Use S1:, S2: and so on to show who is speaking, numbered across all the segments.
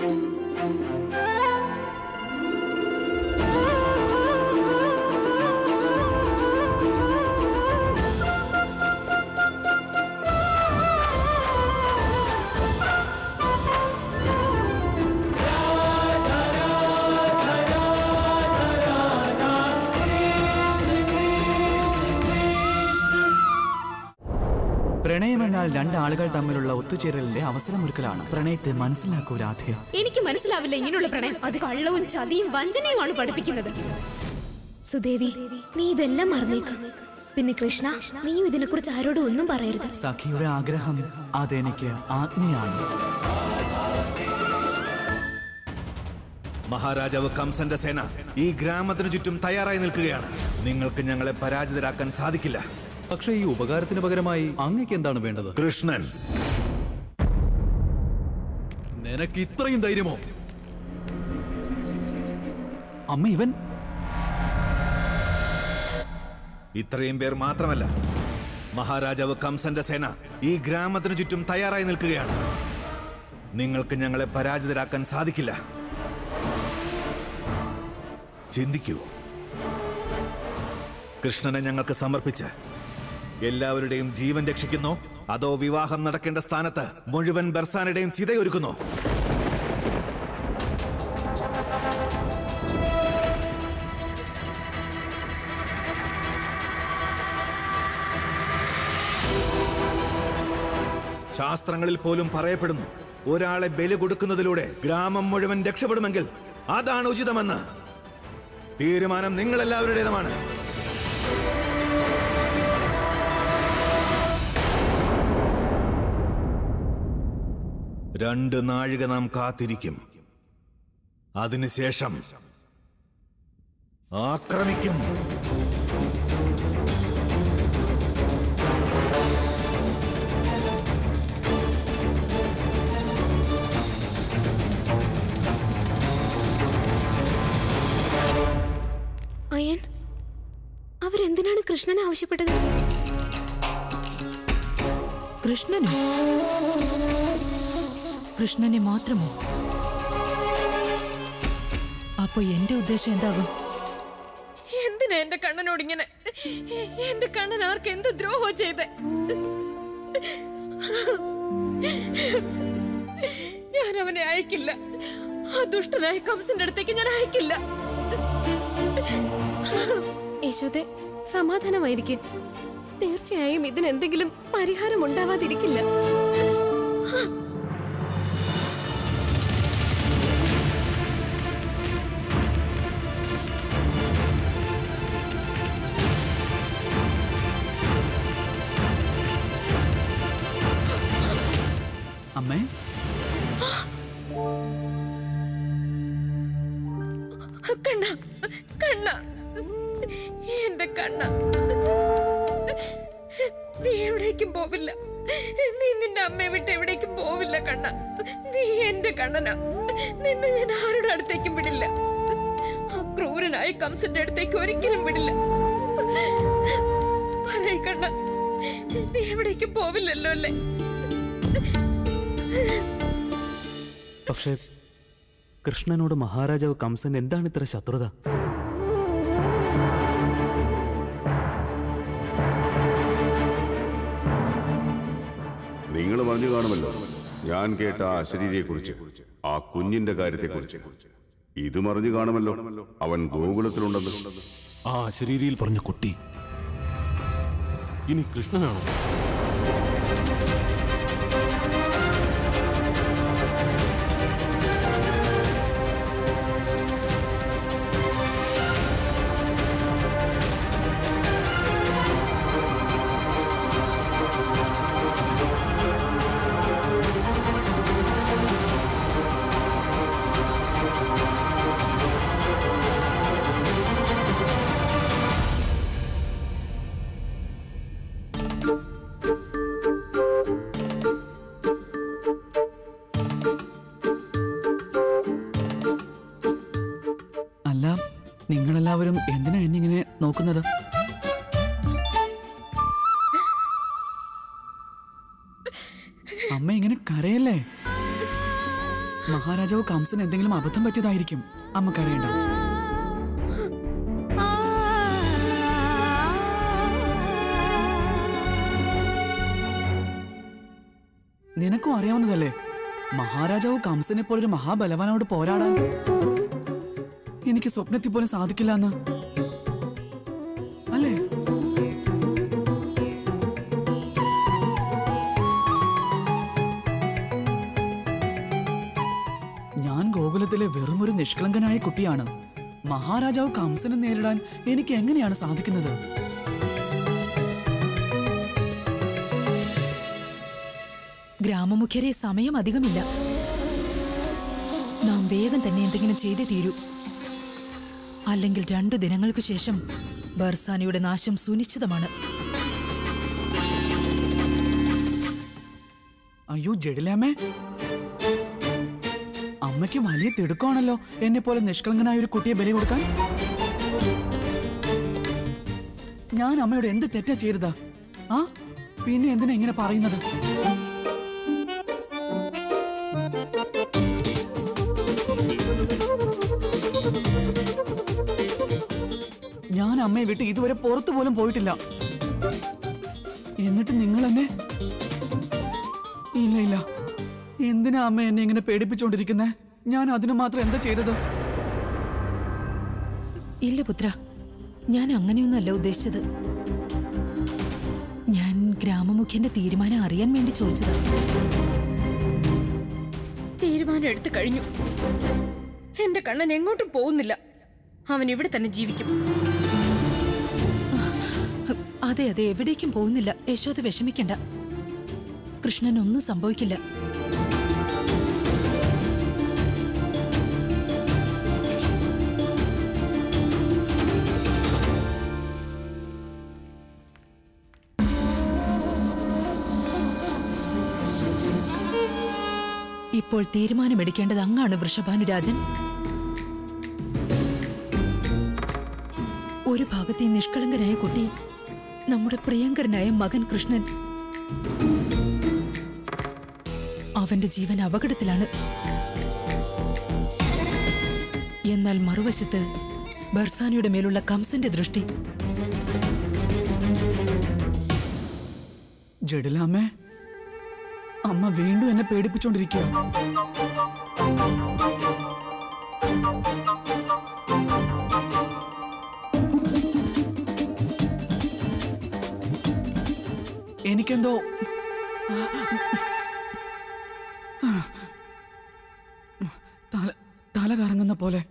S1: പ്രണയമെന്നാൽ രണ്ടാളുകൾ തമ്മിലുള്ള ഒത്തുചേരലിന്റെ അവസരമൊരുക്കലാണ് പ്രണയത്തെ മനസ്സിലാക്കൂ രാധേ
S2: എനിക്ക് മനസ്സിലാവില്ല ഇങ്ങനെയുള്ള പ്രണയം അത് കള്ളവും ചതിയും വഞ്ചനയുമാണ് പഠിപ്പിക്കുന്നത് സുദേവി നീ ഇതെല്ലാം മറന്നേക്ക് പിന്നെ കൃഷ്ണ നീയും ഇതിനെക്കുറിച്ച് ആരോടും ഒന്നും പറയരുത്
S1: സഖിയുടെ ആഗ്രഹം അതെനിക്ക് ആജ്ഞയാണ്
S3: മഹാരാജാവ് കംസന്റെ സേന ഈ ഗ്രാമത്തിനു ചുറ്റും തയ്യാറായി നിൽക്കുകയാണ് നിങ്ങൾക്ക് ഞങ്ങളെ പരാജിതരാക്കാൻ സാധിക്കില്ല
S4: പക്ഷേ ഈ ഉപകാരത്തിന് പകരമായി അങ്ങക്ക് എന്താണ് വേണ്ടത്
S3: കൃഷ്ണൻ
S4: നിനക്ക് ഇത്രയും ധൈര്യമോ അമ്മ ഇവൻ
S3: ഇത്രയും പേർ മാത്രമല്ല മഹാരാജാവ് കംസന്റെ സേന ഈ ഗ്രാമത്തിനു ചുറ്റും തയ്യാറായി നിൽക്കുകയാണ് നിങ്ങൾക്ക് ഞങ്ങളെ പരാജിതരാക്കാൻ സാധിക്കില്ല ചിന്തിക്കൂ കൃഷ്ണനെ ഞങ്ങൾക്ക് സമർപ്പിച്ച് എല്ലാവരുടെയും ജീവൻ രക്ഷിക്കുന്നോ അതോ വിവാഹം നടക്കേണ്ട സ്ഥാനത്ത് മുഴുവൻ ബർസാനുടെയും ചിതയൊരുക്കുന്നോ ശാസ്ത്രങ്ങളിൽ പോലും പറയപ്പെടുന്നു ഒരാളെ ബലി കൊടുക്കുന്നതിലൂടെ ഗ്രാമം മുഴുവൻ രക്ഷപ്പെടുമെങ്കിൽ അതാണ് ഉചിതമെന്ന് തീരുമാനം നിങ്ങളെല്ലാവരുടേതുമാണ് രണ്ട് നാഴിക നാം കാത്തിരിക്കും അതിനുശേഷം ആക്രമിക്കും
S2: അയൻ അവരെന്തിനാണ് കൃഷ്ണനെ ആവശ്യപ്പെട്ടത്
S5: കൃഷ്ണനോ കൃഷ്ണനെ മാത്രമോ അപ്പൊ എന്റെ ഉദ്ദേശം എന്താകും
S6: എന്തിനാ എന്റെ കണ്ണനോട് ഇങ്ങനെ എന്റെ കണ്ണൻ ആർക്ക് എന്ത് ദ്രോഹം ചെയ്ത് ഞാൻ അവനെ അയക്കില്ല ആ ദുഷ്ടനായ കംസന്റെ അടുത്തേക്ക് ഞാൻ അയക്കില്ല
S2: യശോദെ സമാധാനമായിരിക്കും തീർച്ചയായും ഇതിന് എന്തെങ്കിലും പരിഹാരം ഉണ്ടാവാതിരിക്കില്ല
S1: അമ്മേ
S6: കണ്ണ കണ്ണ എന്റെ കണ്ണ നീ എവിടേക്കും പോവില്ല നീ നിന്റെ അമ്മയെ വിട്ട് എവിടേക്കും പോവില്ല കണ്ണ നീ എന്റെ കണ്ണനാ നിന്നെ ഞാൻ ആരുടെ അടുത്തേക്കും വിടില്ല ആ ക്രൂരനായ കംസന്റെ അടുത്തേക്ക് ഒരിക്കലും വിടില്ല പറയ കണ്ണ നീ എവിടേക്കും പോവില്ലല്ലോ അല്ലേ
S7: പക്ഷേ കൃഷ്ണനോട് മഹാരാജാവ് കംസൻ എന്താണ് ഇത്ര ശത്രുത
S8: നിങ്ങൾ പറഞ്ഞു കാണുമല്ലോ ഞാൻ കേട്ട ആ അശരീരിയെക്കുറിച്ച് ആ കുഞ്ഞിന്റെ കാര്യത്തെക്കുറിച്ച് ഇത് മറിഞ്ഞു കാണുമല്ലോ അവൻ ഗോകുലത്തിലുണ്ടെന്ന്
S9: ആ അശരീരിയിൽ പറഞ്ഞ കുട്ടി ഇനി കൃഷ്ണനാണോ
S1: അല്ല നിങ്ങളെല്ലാവരും എന്തിനാ എന്നിങ്ങനെ നോക്കുന്നത് അമ്മ ഇങ്ങനെ കരയല്ലേ മഹാരാജാവ് കംസന് എന്തെങ്കിലും അബദ്ധം പറ്റിയതായിരിക്കും അമ്മക്കറിയണ്ട നിനക്കും അറിയാവുന്നതല്ലേ മഹാരാജാവ് കംസനെ പോലൊരു മഹാബലവാനോട് പോരാടാൻ എനിക്ക് സ്വപ്നത്തിൽ പോലും സാധിക്കില്ല എന്ന് അല്ലേ ഞാൻ ഗോകുലത്തിലെ വെറുമൊരു നിഷ്കളങ്കനായ കുട്ടിയാണ് മഹാരാജാവ് കംസനെ നേരിടാൻ എനിക്ക് എങ്ങനെയാണ് സാധിക്കുന്നത്
S5: ഗ്രാമമുഖ്യരെ സമയം അധികമില്ല നാം വേഗം തന്നെ എന്തെങ്കിലും ചെയ്തേ തീരൂ അല്ലെങ്കിൽ രണ്ടു ദിനങ്ങൾക്കു ശേഷം ബർസാനയുടെ നാശം സുനിശ്ചിതമാണ്
S1: അയ്യോ ജഡിലാമേ അമ്മയ്ക്ക് വലിയ തിടുക്കമാണല്ലോ എന്നെ പോലെ നിഷ്കളങ്കനായ ഒരു കുട്ടിയെ ബലി കൊടുക്കാൻ ഞാൻ അമ്മയോട് എന്ത് തെറ്റാ ചെയ്തതാ ആ പിന്നെ എന്തിനാ ഇങ്ങനെ പറയുന്നത് ഞാൻ അമ്മയെ വിട്ട് ഇതുവരെ പുറത്തു പോലും പോയിട്ടില്ല എന്നിട്ട് നിങ്ങൾ എന്നെ ഇല്ല ഇല്ല എന്തിനാ അമ്മ എന്നെ ഇങ്ങനെ പേടിപ്പിച്ചുകൊണ്ടിരിക്കുന്നേ ഞാൻ അതിനു മാത്രം എന്താ ചെയ്തത്
S5: ഇല്ല പുത്ര ഞാൻ അങ്ങനെയൊന്നല്ല ഉദ്ദേശിച്ചത് ഞാൻ ഗ്രാമമുഖ്യന്റെ തീരുമാനം അറിയാൻ വേണ്ടി ചോദിച്ചതാ
S6: തീരുമാനം എടുത്തു കഴിഞ്ഞു എന്റെ കണ്ണൻ എങ്ങോട്ടും പോകുന്നില്ല അവൻ ഇവിടെ തന്നെ ജീവിക്കും
S5: അതെ അതെ എവിടേക്കും പോകുന്നില്ല യശോദ വിഷമിക്കണ്ട കൃഷ്ണൻ ഒന്നും സംഭവിക്കില്ല ഇപ്പോൾ തീരുമാനമെടുക്കേണ്ടത് അങ്ങാണ് വൃഷഭാനുരാജൻ ഒരു ഭാഗത്തെ ഈ നിഷ്കളങ്കനായ കുട്ടി നമ്മുടെ പ്രിയങ്കരനായ മകൻ കൃഷ്ണൻ അവന്റെ ജീവൻ അപകടത്തിലാണ് എന്നാൽ മറുവശത്ത് ബർസാനയുടെ മേലുള്ള കംസന്റെ ദൃഷ്ടി
S1: ജഡിലാമ്മേ അമ്മ വീണ്ടും എന്നെ പേടിപ്പിച്ചോണ്ടിരിക്കുക എനിക്കെന്തോ തല തല കറങ്ങുന്ന പോലെ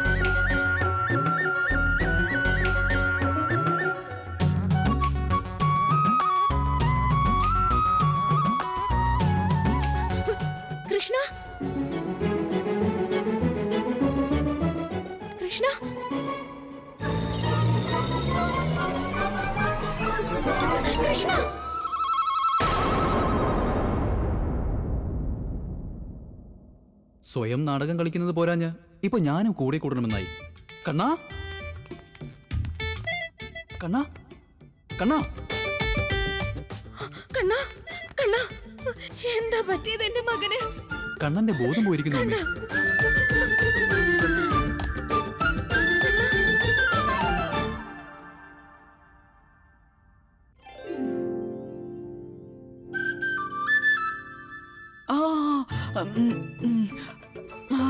S2: കൃഷ്ണ കൃഷ്ണ കൃഷ്ണ
S4: സ്വയം നാടകം കളിക്കുന്നത് പോരാഞ്ഞ് ഇപ്പൊ ഞാനും കൂടെ കൂടണമെന്നായി കണ്ണാ കണ്ണാ കണ്ണാ
S6: കണ്ണ കണ്ണ എന്താ പറ്റിയത് എന്റെ മകന്
S4: കണ്ണന്റെ ബോധം പോയിരിക്കുന്നു അമ്മേ
S1: ആ ഉം, ഉം, ആ.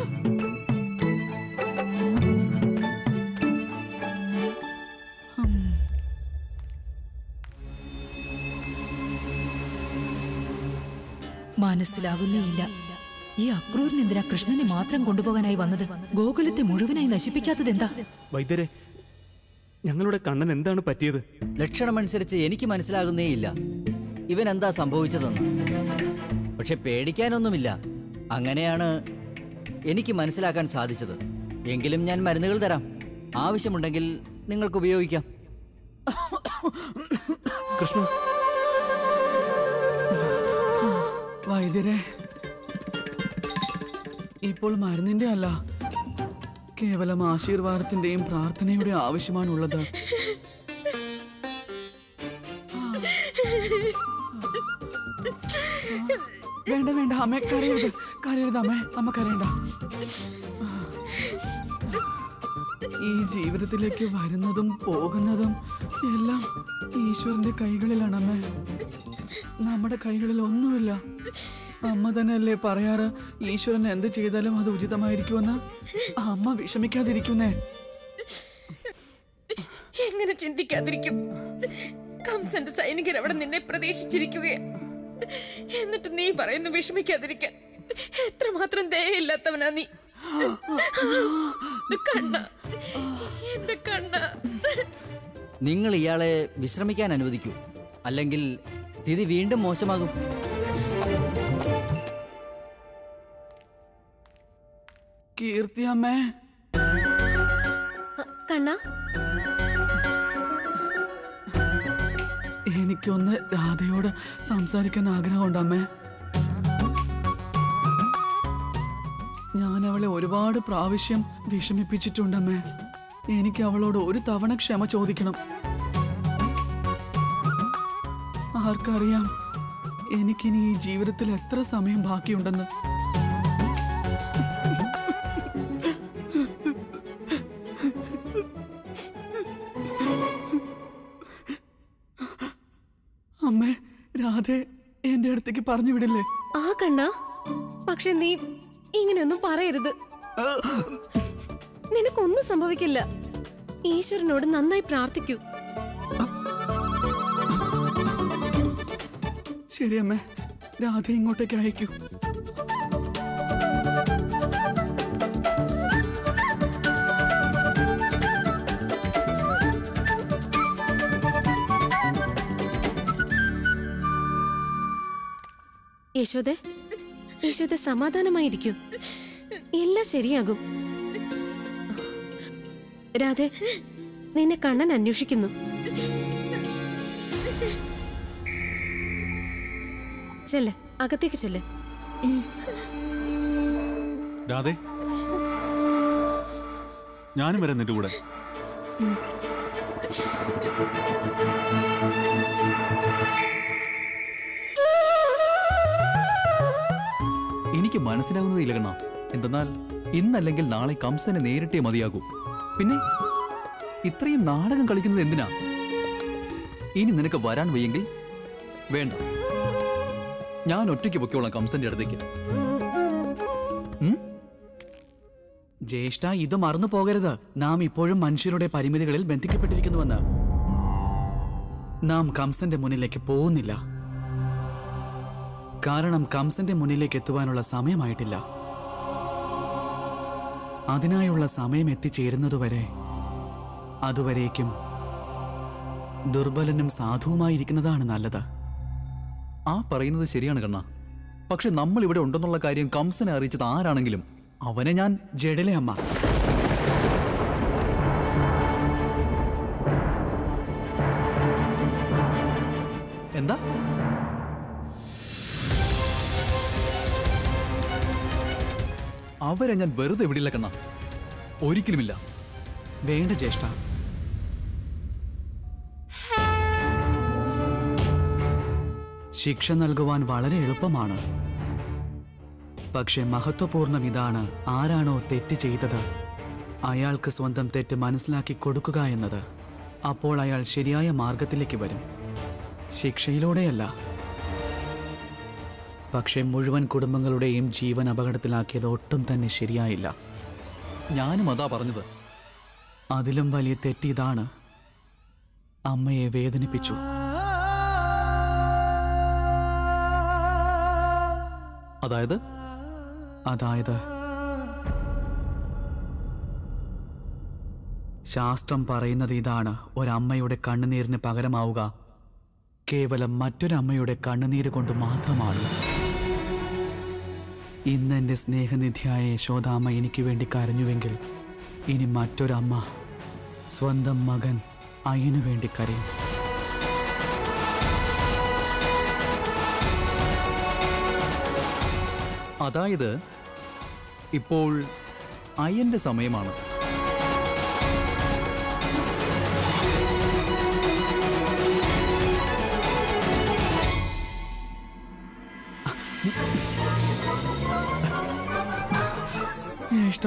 S5: മനസ്സിലാകുന്നേയില്ല ഈ അക്രൂരിന് എന്തിനാ കൃഷ്ണനെ മാത്രം കൊണ്ടുപോകാനായി വന്നത് ഗോകുലത്തെ മുഴുവനായി നശിപ്പിക്കാത്തത് എന്താ
S7: വൈദ്യരെ ഞങ്ങളുടെ കണ്ണൻ എന്താണ് പറ്റിയത്
S10: ലക്ഷണമനുസരിച്ച് എനിക്ക് മനസ്സിലാകുന്നേയില്ല ഇവൻ എന്താ സംഭവിച്ചതെന്ന് പക്ഷെ പേടിക്കാനൊന്നുമില്ല അങ്ങനെയാണ് എനിക്ക് മനസ്സിലാക്കാൻ സാധിച്ചത് എങ്കിലും ഞാൻ മരുന്നുകൾ തരാം ആവശ്യമുണ്ടെങ്കിൽ നിങ്ങൾക്ക് ഉപയോഗിക്കാം
S7: കൃഷ്ണ
S1: വൈദ്യരെ ഇപ്പോൾ മരുന്നിന്റെ അല്ല കേവലം ആശീർവാദത്തിന്റെയും പ്രാർത്ഥനയുടെയും ആവശ്യമാണുള്ളത് വേണ്ട വേണ്ട കരയണ്ട അമ്മേ കരയരുത് കരയരുത് അമ്മേ അമ്മ കരയണ്ട ഈ ജീവിതത്തിലേക്ക് വരുന്നതും പോകുന്നതും എല്ലാം ഈശ്വരന്റെ കൈകളിലാണ് അമ്മേ നമ്മുടെ കൈകളിൽ ഒന്നുമില്ല അമ്മ തന്നെയല്ലേ പറയാറ് ഈശ്വരൻ എന്ത് ചെയ്താലും അത് ഉചിതമായിരിക്കുമെന്ന് അമ്മ വിഷമിക്കാതിരിക്കുന്നേ
S6: എങ്ങനെ ചിന്തിക്കാതിരിക്കും കംസന്റെ സൈനികർ അവിടെ നിന്നെ പ്രതീക്ഷിച്ചിരിക്കുകയാ എന്നിട്ട് നീ പറയുന്നു വിഷമിക്കാതിരിക്കാൻ എത്രമാത്രം ദയയില്ലാത്തവനാ നീ കണ്ണ എന്റെ കണ്ണ
S10: നിങ്ങൾ ഇയാളെ വിശ്രമിക്കാൻ അനുവദിക്കൂ അല്ലെങ്കിൽ സ്ഥിതി വീണ്ടും മോശമാകും
S1: കീർത്തി അമ്മേ
S2: കണ്ണ
S1: എനിക്കൊന്ന് രാധയോട് സംസാരിക്കാൻ ആഗ്രഹമുണ്ട് അമ്മേ ഞാൻ അവളെ ഒരുപാട് പ്രാവശ്യം വിഷമിപ്പിച്ചിട്ടുണ്ടമ്മേ എനിക്ക് അവളോട് ഒരു തവണ ക്ഷമ ചോദിക്കണം ആർക്കറിയാം എനിക്കിനി ഈ ജീവിതത്തിൽ എത്ര സമയം ബാക്കിയുണ്ടെന്ന് അമ്മേ രാധെ എന്റെ അടുത്തേക്ക് പറഞ്ഞു വിടില്ലേ
S2: ആ കണ്ണ പക്ഷെ നീ ഇങ്ങനെയൊന്നും പറയരുത് നിനക്കൊന്നും സംഭവിക്കില്ല ഈശ്വരനോട് നന്നായി പ്രാർത്ഥിക്കൂ
S1: ശരി അമ്മേ രാധ ഇങ്ങോട്ടേക്ക് അയക്കൂ
S2: യശോദെ യശോദ സമാധാനമായിരിക്കൂ എല്ലാം ശരിയാകും രാധെ നിന്നെ കണ്ണൻ അന്വേഷിക്കുന്നു ചെല്ല് അകത്തേക്ക് ചെല്ല്
S9: രാധേ ഞാനും വരാം നിന്റെ കൂടെ
S4: എനിക്ക് മനസ്സിലാകുന്നത് ഇലകണ എന്തെന്നാൽ ഇന്നല്ലെങ്കിൽ നാളെ കംസനെ നേരിട്ടേ മതിയാകൂ പിന്നെ ഇത്രയും നാടകം കളിക്കുന്നത് എന്തിനാ ഇനി നിനക്ക് വരാൻ വയ്യെങ്കിൽ വേണ്ട ഞാൻ ഒറ്റയ്ക്ക് പൊക്കോളാം കംസന്റെ അടുത്തേക്ക്
S1: ജ്യേഷ്ഠ ഇത് മറന്നു പോകരുത് നാം ഇപ്പോഴും മനുഷ്യരുടെ പരിമിതികളിൽ ബന്ധിക്കപ്പെട്ടിരിക്കുന്നുവെന്ന് നാം കംസന്റെ മുന്നിലേക്ക് പോകുന്നില്ല കാരണം കംസന്റെ മുന്നിലേക്ക് എത്തുവാനുള്ള സമയമായിട്ടില്ല അതിനായുള്ള സമയം എത്തിച്ചേരുന്നതുവരെ അതുവരേക്കും ദുർബലനും സാധുവുമായിരിക്കുന്നതാണ് നല്ലത്
S4: ആ പറയുന്നത് ശരിയാണ് കണ്ണ പക്ഷെ നമ്മൾ ഇവിടെ ഉണ്ടെന്നുള്ള കാര്യം കംസനെ അറിയിച്ചത് ആരാണെങ്കിലും അവനെ ഞാൻ
S1: ജഡലെ അമ്മ
S4: എന്താ അവരെ ഞാൻ വെറുതെ വിടില്ല കണ്ണ ഒരിക്കലുമില്ല
S1: വേണ്ട ജ്യേഷ്ഠ ശിക്ഷ നൽകുവാൻ വളരെ എളുപ്പമാണ് പക്ഷെ മഹത്വപൂർണം ഇതാണ് ആരാണോ തെറ്റ് ചെയ്തത് അയാൾക്ക് സ്വന്തം തെറ്റ് മനസ്സിലാക്കി കൊടുക്കുക എന്നത് അപ്പോൾ അയാൾ ശരിയായ മാർഗത്തിലേക്ക് വരും ശിക്ഷയിലൂടെയല്ല പക്ഷെ മുഴുവൻ കുടുംബങ്ങളുടെയും ജീവൻ അപകടത്തിലാക്കിയത് ഒട്ടും തന്നെ ശരിയായില്ല
S4: ഞാനും അതാ പറഞ്ഞത്
S1: അതിലും വലിയ തെറ്റിതാണ് അമ്മയെ വേദനിപ്പിച്ചു
S4: അതായത്
S1: അതായത് ശാസ്ത്രം പറയുന്നത് ഇതാണ് ഒരമ്മയുടെ കണ്ണുനീരിന് പകരമാവുക കേവലം മറ്റൊരമ്മയുടെ കണ്ണുനീര് കൊണ്ട് മാത്രമാണ് ഇന്ന് എൻ്റെ സ്നേഹനിധിയായ യശോദാമ്മ എനിക്ക് വേണ്ടി കരഞ്ഞുവെങ്കിൽ ഇനി മറ്റൊരമ്മ സ്വന്തം മകൻ അയ്യനു വേണ്ടി കരയും
S4: അതായത് ഇപ്പോൾ അയ്യന്റെ സമയമാണ്
S1: ജ്യേഷ്ഠ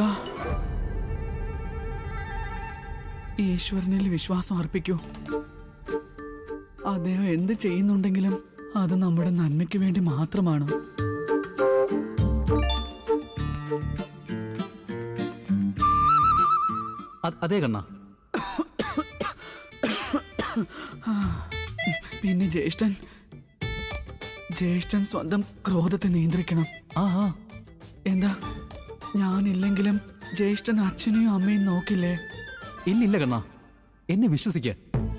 S1: ഈശ്വരനിൽ വിശ്വാസം അർപ്പിക്കൂ അദ്ദേഹം എന്ത് ചെയ്യുന്നുണ്ടെങ്കിലും അത് നമ്മുടെ നന്മയ്ക്ക് വേണ്ടി മാത്രമാണ്
S4: അ- അതേ കണ്ണ
S1: പിന്നെ ജ്യേഷ്ഠൻ ജ്യേഷ്ഠൻ സ്വന്തം ക്രോധത്തെ നിയന്ത്രിക്കണം
S4: ആ ആ
S1: എന്താ ഞാനില്ലെങ്കിലും ജ്യേഷ്ഠൻ അച്ഛനെയും അമ്മയും നോക്കില്ലേ
S4: ഇല്ല ഇല്ല കണ്ണ എന്നെ വിശ്വസിക്ക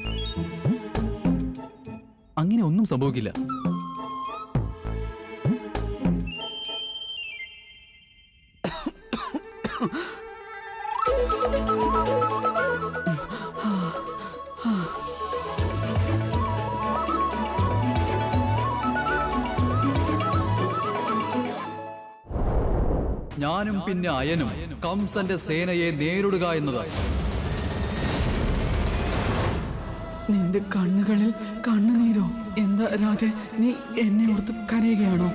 S4: അങ്ങനെ ഒന്നും സംഭവിക്കില്ല ഞാനും പിന്നെ അയനും കംസന്റെ സേനയെ നേരിടുക എന്നത്
S1: നിന്റെ കണ്ണുകളിൽ കണ്ണുനീരോ എന്താ രാധെ നീ എന്നെ ഓർത്ത് കരയുകയാണോ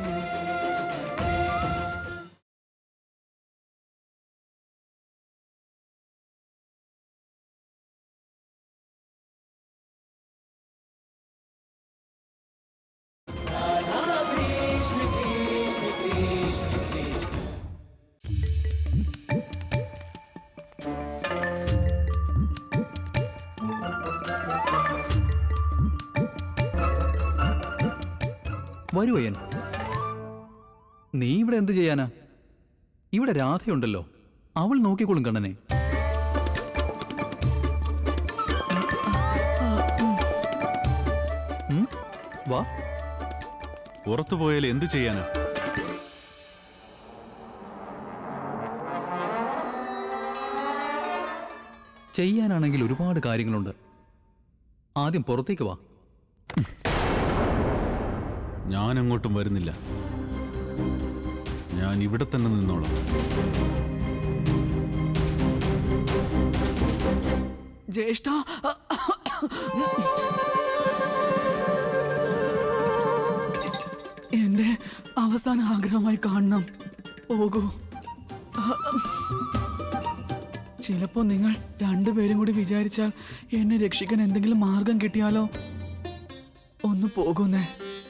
S4: വരൂ അയ്യൻ നീ ഇവിടെ എന്ത് ചെയ്യാനാ ഇവിടെ രാധയുണ്ടല്ലോ അവൾ നോക്കിക്കോളും കണ്ണനെ ഉം, വാ
S9: പുറത്തു പോയാൽ എന്തു ചെയ്യാനാ
S4: ചെയ്യാനാണെങ്കിൽ ഒരുപാട് കാര്യങ്ങളുണ്ട് ആദ്യം പുറത്തേക്ക് വാ
S9: ഞാൻ അങ്ങോട്ടും വരുന്നില്ല ഞാൻ ഇവിടെ തന്നെ നിന്നോളാം
S1: ജ്യേഷ്ഠ എന്റെ അവസാന ആഗ്രഹമായി കാണണം പോകൂ ചിലപ്പോ നിങ്ങൾ രണ്ടുപേരും കൂടി വിചാരിച്ചാൽ എന്നെ രക്ഷിക്കാൻ എന്തെങ്കിലും മാർഗം കിട്ടിയാലോ ഒന്ന് പോകുന്നേ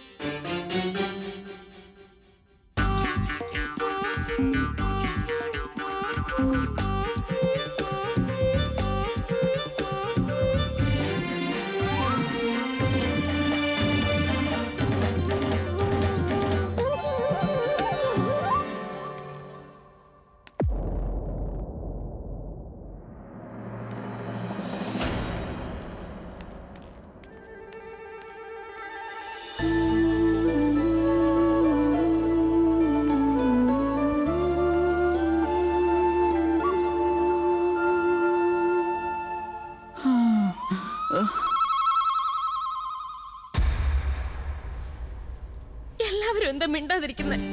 S6: എല്ലാവരും എന്താ മിണ്ടാതിരിക്കുന്നത്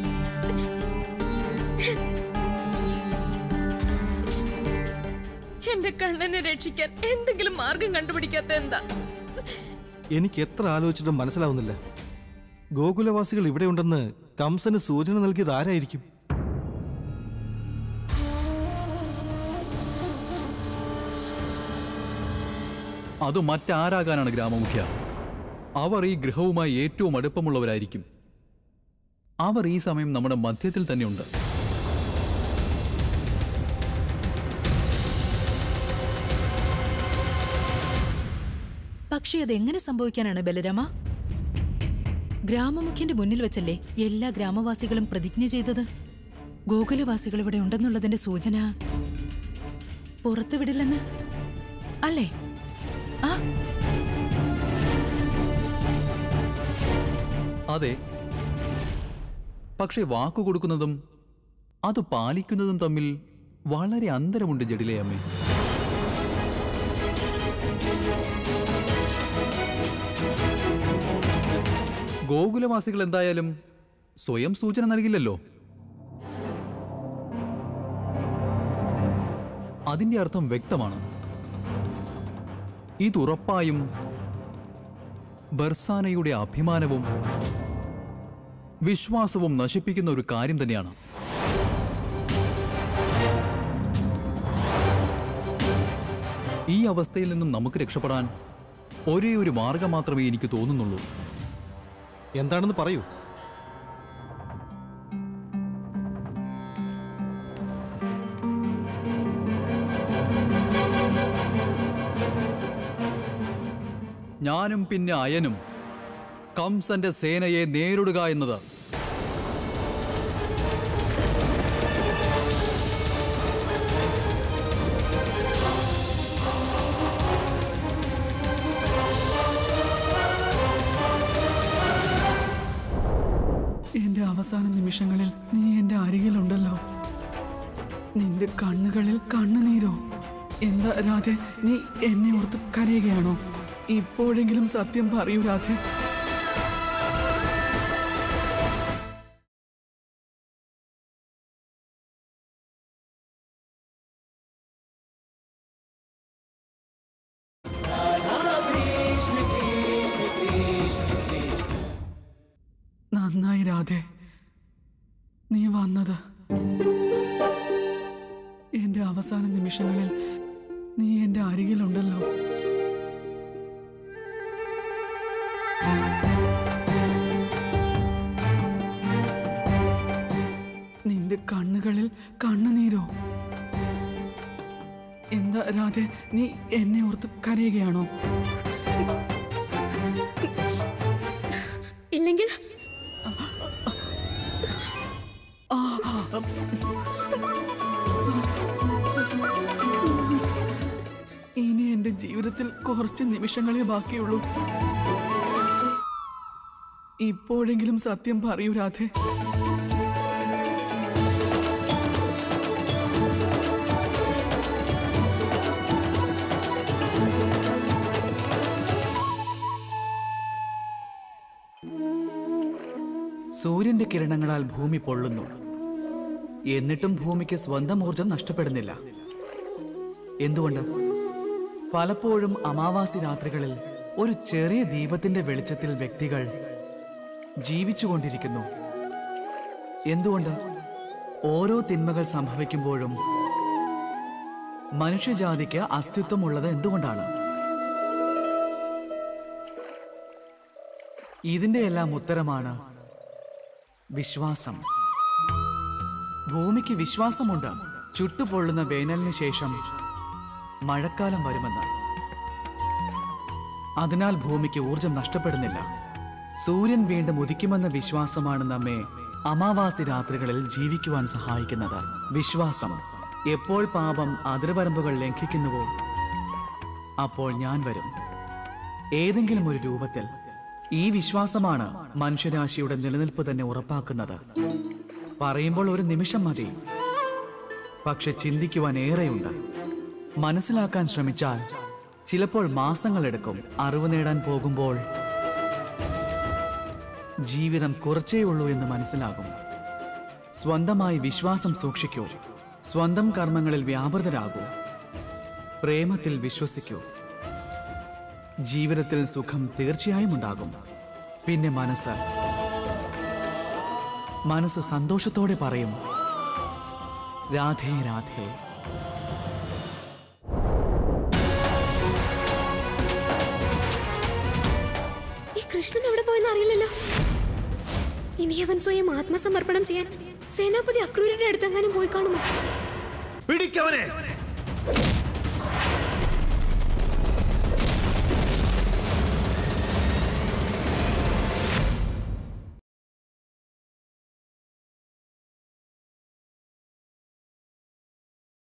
S6: എന്റെ കണ്ണനെ രക്ഷിക്കാൻ എന്തെങ്കിലും മാർഗം കണ്ടുപിടിക്കാത്ത എന്താ
S11: എനിക്ക് എത്ര ആലോചിച്ചിട്ടും മനസ്സിലാവുന്നില്ല ഗോകുലവാസികൾ ഇവിടെയുണ്ടെന്ന് കംസന് സൂചന നൽകിയത് ആരായിരിക്കും
S4: അത് മറ്റാരാകാനാണ് ഗ്രാമമുഖ്യ അവർ ഈ ഗൃഹവുമായി ഏറ്റവും അടുപ്പമുള്ളവരായിരിക്കും അവർ ഈ സമയം നമ്മുടെ മധ്യത്തിൽ തന്നെയുണ്ട്
S5: പക്ഷേ അതെങ്ങനെ സംഭവിക്കാനാണ് ബലരാമ ഗ്രാമമുഖ്യന്റെ മുന്നിൽ വെച്ചല്ലേ എല്ലാ ഗ്രാമവാസികളും പ്രതിജ്ഞ ചെയ്തത് ഗോകുലവാസികൾ ഇവിടെ ഉണ്ടെന്നുള്ളതിന്റെ സൂചന പുറത്തുവിടില്ലെന്ന് അല്ലേ ആ
S4: അതെ പക്ഷെ വാക്കു കൊടുക്കുന്നതും അത് പാലിക്കുന്നതും തമ്മിൽ വളരെ അന്തരമുണ്ട് ജഡിലയമ്മേ ഗോകുലവാസികൾ എന്തായാലും സ്വയം സൂചന നൽകില്ലല്ലോ അതിന്റെ അർത്ഥം വ്യക്തമാണ് ഇതുറപ്പായും ബർസാനയുടെ അഭിമാനവും വിശ്വാസവും നശിപ്പിക്കുന്ന ഒരു കാര്യം തന്നെയാണ് ഈ അവസ്ഥയിൽ നിന്നും നമുക്ക് രക്ഷപ്പെടാൻ ഒരേ ഒരു മാർഗം മാത്രമേ എനിക്ക് തോന്നുന്നുള്ളൂ
S11: എന്താണെന്ന് പറയൂ
S4: ഞാനും പിന്നെ അയനും കംസന്റെ സേനയെ നേരിടുക എന്നത്
S1: എന്റെ അവസാന നിമിഷങ്ങളിൽ നീ എന്റെ അരികിലുണ്ടല്ലോ നിന്റെ കണ്ണുകളിൽ കണ്ണുനീരോ എന്താ രാധെ നീ എന്നെ ഓർത്ത് കരയുകയാണോ ഇപ്പോഴെങ്കിലും സത്യം പറയൂ രാധെ നന്നായി രാധെ നീ വന്നത് എന്റെ അവസാന നിമിഷങ്ങളിൽ നീ എന്റെ അരികിലുണ്ടല്ലോ നിന്റെ കണ്ണുകളിൽ കണ്ണുനീരോ എന്താ രാധെ നീ എന്നെ ഓർത്ത് കരയുകയാണോ
S6: ഇല്ലെങ്കിൽ
S1: ഇനി എന്റെ ജീവിതത്തിൽ കുറച്ച് നിമിഷങ്ങളെ ബാക്കിയുള്ളൂ ഇപ്പോഴെങ്കിലും സത്യം പറയൂ രാധെ സൂര്യന്റെ കിരണങ്ങളാൽ ഭൂമി പൊള്ളുന്നു എന്നിട്ടും ഭൂമിക്ക് സ്വന്തം ഊർജം നഷ്ടപ്പെടുന്നില്ല എന്തുകൊണ്ട് പലപ്പോഴും അമാവാസി രാത്രികളിൽ ഒരു ചെറിയ ദീപത്തിന്റെ വെളിച്ചത്തിൽ വ്യക്തികൾ ജീവിച്ചുകൊണ്ടിരിക്കുന്നു എന്തുകൊണ്ട് ഓരോ തിന്മകൾ സംഭവിക്കുമ്പോഴും മനുഷ്യജാതിക്ക് അസ്തിത്വമുള്ളത് എന്തുകൊണ്ടാണ് ഇതിന്റെ എല്ലാം ഉത്തരമാണ് വിശ്വാസം ഭൂമിക്ക് വിശ്വാസമുണ്ട് ചുട്ടുപൊള്ളുന്ന വേനലിന് ശേഷം മഴക്കാലം വരുമെന്ന് അതിനാൽ ഭൂമിക്ക് ഊർജം നഷ്ടപ്പെടുന്നില്ല സൂര്യൻ വീണ്ടും ഉദിക്കുമെന്ന വിശ്വാസമാണ് നമ്മെ അമാവാസി രാത്രികളിൽ ജീവിക്കുവാൻ സഹായിക്കുന്നത് വിശ്വാസം എപ്പോൾ പാപം അതിർവരമ്പുകൾ ലംഘിക്കുന്നുവോ അപ്പോൾ ഞാൻ വരും ഏതെങ്കിലും ഒരു രൂപത്തിൽ ഈ വിശ്വാസമാണ് മനുഷ്യരാശിയുടെ നിലനിൽപ്പ് തന്നെ ഉറപ്പാക്കുന്നത് പറയുമ്പോൾ ഒരു നിമിഷം മതി പക്ഷെ ചിന്തിക്കുവാൻ ഏറെയുണ്ട് മനസ്സിലാക്കാൻ ശ്രമിച്ചാൽ ചിലപ്പോൾ മാസങ്ങളെടുക്കും അറിവ് നേടാൻ പോകുമ്പോൾ ജീവിതം കുറച്ചേ ഉള്ളൂ എന്ന് മനസ്സിലാകും സ്വന്തമായി വിശ്വാസം സൂക്ഷിക്കൂ സ്വന്തം കർമ്മങ്ങളിൽ വ്യാപൃതരാകൂ പ്രേമത്തിൽ വിശ്വസിക്കൂ ജീവിതത്തിൽ സുഖം തീർച്ചയായും ഉണ്ടാകും പിന്നെ മനസ്സ് മനസ്സ് സന്തോഷത്തോടെ പറയും രാധേ രാധേ
S2: ഈ കൃഷ്ണൻ എവിടെ പോയെന്ന് അറിയില്ലല്ലോ ഇനി അവൻ സ്വയം ആത്മസമർപ്പണം ചെയ്യാൻ സേനാപതി അക്രൂരിന്റെ അടുത്തെങ്ങാനും പോയി കാണുമോ
S3: പിടിക്കവനെ